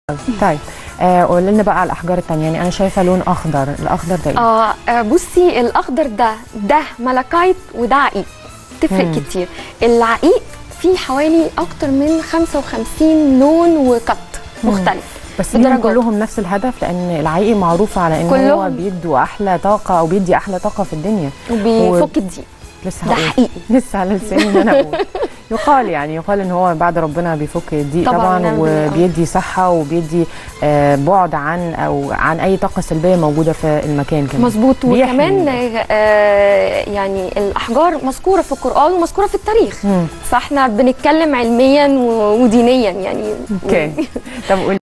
طيب آه قولي لنا بقى على الاحجار التانية يعني انا شايفه لون اخضر الاخضر ده ايه اه آه، بصي الاخضر ده ده ملكايت وده عقيق تفرق مم. كتير العقيق فيه حوالي اكتر من 55 لون وقط مم. مختلف بس ليهم بدرجات. كلهم نفس الهدف لان العقيق معروف على ان هو كلهم. بيدوا احلى طاقه او بيدي احلى طاقه في الدنيا وبيفك الضيق لسه ده هقول حقيقي لسه على لساني ان انا اقول يقال يعني يقال ان هو بعد ربنا بيفك الضيق طبعاً طبعا, نعم بالله. وبيدي صحه وبيدي آه بعد عن او عن اي طاقه سلبيه موجوده في المكان كمان مظبوط بيحمي وكمان الناس. آه يعني الاحجار مذكوره في القران ومذكوره في التاريخ مم. فاحنا بنتكلم علميا و- ودينيا يعني اوكي طب قولي